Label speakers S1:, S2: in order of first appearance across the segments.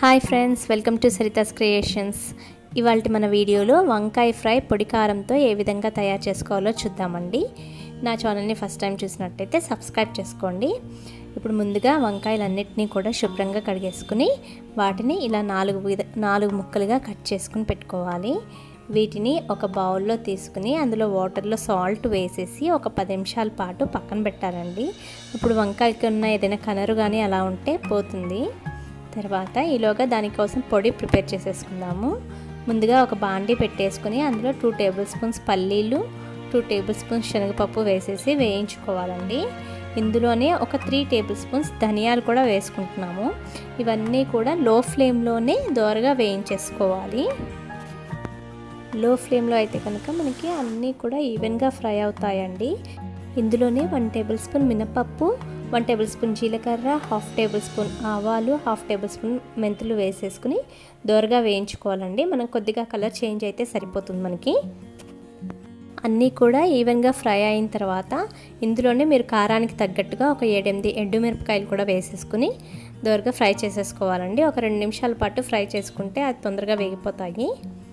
S1: hi friends welcome to Sarita's creations ఇవాళ మన వీడియోలో వంకాయ ఫ్రై పొడి కారంతో ఏ విధంగా తయారు చేసుకోవాలో చూద్దామండి నా ఛానల్ని ఫస్ట్ టైం చూసినట్టయితే సబ్స్క్రైబ్ చేసుకోండి ఇప్పుడు ముందుగా వంకాయలన్నిటినీ కూడా శుభ్రంగా కడిగేసుకుని వాటిని ఇలా నాలుగు విధ నాలుగు ముక్కలుగా కట్ చేసుకుని పెట్టుకోవాలి వీటిని ఒక బౌల్లో తీసుకుని అందులో వాటర్లో సాల్ట్ వేసేసి ఒక పది నిమిషాల పాటు పక్కన పెట్టాలండి ఇప్పుడు వంకాయకి ఉన్న ఏదైనా కనరు కానీ అలా ఉంటే పోతుంది తర్వాత ఈలోగా దానికోసం పొడి ప్రిపేర్ చేసేసుకుందాము ముందుగా ఒక బాండీ పెట్టేసుకుని అందులో టూ టేబుల్ స్పూన్స్ పల్లీలు టూ టేబుల్ స్పూన్స్ శనగపప్పు వేసేసి వేయించుకోవాలండి ఇందులోనే ఒక త్రీ టేబుల్ స్పూన్స్ ధనియాలు కూడా వేసుకుంటున్నాము ఇవన్నీ కూడా లో ఫ్లేమ్లోనే దోరగా వేయించేసుకోవాలి లో ఫ్లేమ్లో అయితే కనుక మనకి అన్నీ కూడా ఈవెన్గా ఫ్రై అవుతాయండి ఇందులోనే వన్ టేబుల్ స్పూన్ మినపప్పు వన్ టేబుల్ స్పూన్ జీలకర్ర హాఫ్ టేబుల్ స్పూన్ ఆవాలు హాఫ్ టేబుల్ స్పూన్ మెంతులు వేసేసుకుని దోరగా వేయించుకోవాలండి మనం కొద్దిగా కలర్ చేంజ్ అయితే సరిపోతుంది మనకి అన్నీ కూడా ఈవెన్గా ఫ్రై అయిన తర్వాత ఇందులోనే మీరు కారానికి తగ్గట్టుగా ఒక ఏడెనిమిది ఎండుమిరపకాయలు కూడా వేసేసుకుని దోరగా ఫ్రై చేసేసుకోవాలండి ఒక రెండు నిమిషాల పాటు ఫ్రై చేసుకుంటే అది తొందరగా వేగిపోతాయి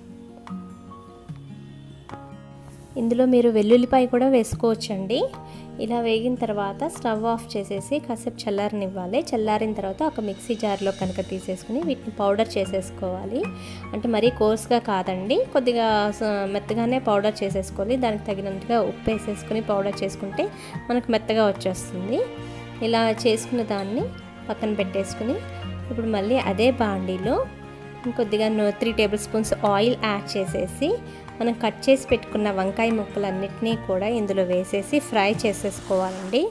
S1: ఇందులో మీరు వెల్లుల్లిపాయ కూడా వేసుకోవచ్చండి ఇలా వేగిన తర్వాత స్టవ్ ఆఫ్ చేసేసి కాసేపు చల్లారనివ్వాలి చల్లారిన తర్వాత ఒక మిక్సీ జార్లో కనుక తీసేసుకుని వీటిని పౌడర్ చేసేసుకోవాలి అంటే మరీ కోర్స్గా కాదండి కొద్దిగా మెత్తగానే పౌడర్ చేసేసుకోవాలి దానికి తగినంతగా ఉప్పు వేసేసుకుని పౌడర్ చేసుకుంటే మనకు మెత్తగా వచ్చేస్తుంది ఇలా చేసుకున్న దాన్ని పక్కన పెట్టేసుకుని ఇప్పుడు మళ్ళీ అదే బాండీలో కొద్దిగా three tablespoons oil add చేసేసి మనం కట్ చేసి పెట్టుకున్న వంకాయ ముక్కలన్నిటినీ కూడా ఇందులో వేసేసి ఫ్రై చేసేసుకోవాలండి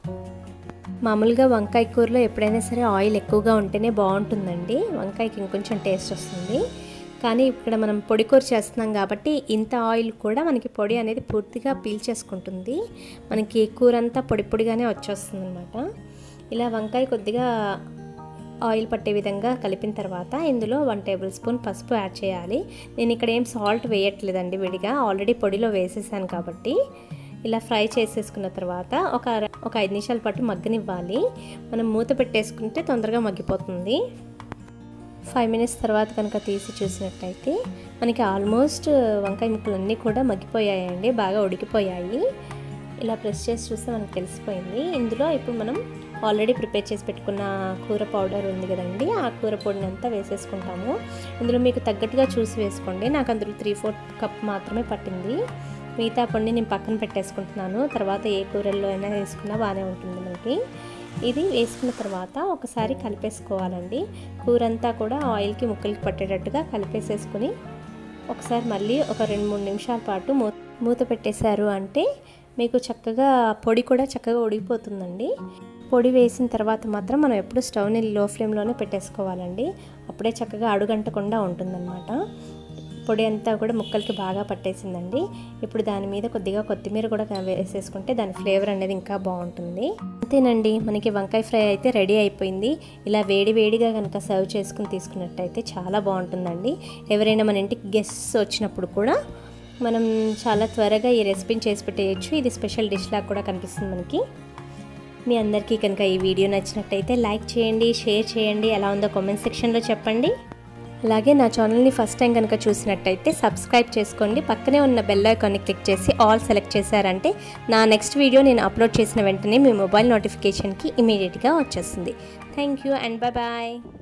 S1: మామూలుగా వంకాయ కూరలో ఎప్పుడైనా సరే ఆయిల్ ఎక్కువగా ఉంటేనే బాగుంటుందండి వంకాయకి ఇంకొంచెం టేస్ట్ వస్తుంది కానీ ఇక్కడ మనం పొడి కూర చేస్తున్నాం కాబట్టి ఇంత ఆయిల్ కూడా మనకి పొడి అనేది పూర్తిగా పీల్చేసుకుంటుంది మనకి కూర అంతా పొడి పొడిగానే వచ్చేస్తుంది అనమాట ఇలా వంకాయ కొద్దిగా ఆయిల్ పట్టే విధంగా కలిపిన తర్వాత ఇందులో వన్ టేబుల్ స్పూన్ పసుపు యాడ్ చేయాలి నేను ఇక్కడ ఏం సాల్ట్ వేయట్లేదండి విడిగా ఆల్రెడీ పొడిలో వేసేసాను కాబట్టి ఇలా ఫ్రై చేసేసుకున్న తర్వాత ఒక ఒక ఐదు నిమిషాల పాటు మగ్గనివ్వాలి మనం మూత పెట్టేసుకుంటే తొందరగా మగ్గిపోతుంది ఫైవ్ మినిట్స్ తర్వాత కనుక తీసి చూసినట్టయితే మనకి ఆల్మోస్ట్ వంకాయ ముక్కలన్నీ కూడా మగ్గిపోయాయండి బాగా ఉడికిపోయాయి ఇలా ప్రెస్ చేసి చూస్తే మనకు తెలిసిపోయింది ఇందులో ఇప్పుడు మనం ఆల్రెడీ ప్రిపేర్ చేసి పెట్టుకున్న కూర పౌడర్ ఉంది కదండి ఆ కూర పొడిని అంతా వేసేసుకుంటాము ఇందులో మీకు తగ్గట్టుగా చూసి వేసుకోండి నాకు అందులో త్రీ ఫోర్త్ కప్ మాత్రమే పట్టింది మిగతా పొడిని నేను పక్కన పెట్టేసుకుంటున్నాను తర్వాత ఏ కూరల్లో అయినా వేసుకున్నా బాగానే ఉంటుంది మనకి ఇది వేసుకున్న తర్వాత ఒకసారి కలిపేసుకోవాలండి కూర అంతా కూడా ఆయిల్కి ముక్కలకి పట్టేటట్టుగా కలిపేసేసుకుని ఒకసారి మళ్ళీ ఒక రెండు మూడు నిమిషాల పాటు మూ మూత పెట్టేశారు అంటే మీకు చక్కగా పొడి కూడా చక్కగా ఉడికిపోతుందండి పొడి వేసిన తర్వాత మాత్రం మనం ఎప్పుడు స్టవ్ని లో ఫ్లేమ్లోనే పెట్టేసుకోవాలండి అప్పుడే చక్కగా అడుగంటకుండా ఉంటుందన్నమాట పొడి అంతా కూడా ముక్కలకి బాగా పట్టేసిందండి ఇప్పుడు దాని మీద కొద్దిగా కొత్తిమీర కూడా వేసేసుకుంటే దాని ఫ్లేవర్ అనేది ఇంకా బాగుంటుంది అంతేనండి మనకి వంకాయ ఫ్రై అయితే రెడీ అయిపోయింది ఇలా వేడి వేడిగా కనుక సర్వ్ చేసుకుని తీసుకున్నట్టయితే చాలా బాగుంటుందండి ఎవరైనా మన ఇంటికి గెస్ట్స్ వచ్చినప్పుడు కూడా మనం చాలా త్వరగా ఈ రెసిపీని చేసి పెట్టేయచ్చు ఇది స్పెషల్ డిష్ లాగా కూడా కనిపిస్తుంది మనకి మీ అందరికీ కనుక ఈ వీడియో నచ్చినట్టయితే లైక్ చేయండి షేర్ చేయండి ఎలా ఉందో కామెంట్ సెక్షన్లో చెప్పండి అలాగే నా ఛానల్ని ఫస్ట్ టైం కనుక చూసినట్టయితే సబ్స్క్రైబ్ చేసుకోండి పక్కనే ఉన్న బెల్ ఐకాన్ని క్లిక్ చేసి ఆల్ సెలెక్ట్ చేశారంటే నా నెక్స్ట్ వీడియో నేను అప్లోడ్ చేసిన వెంటనే మీ మొబైల్ నోటిఫికేషన్కి ఇమీడియట్గా వచ్చేస్తుంది thank you and bye bye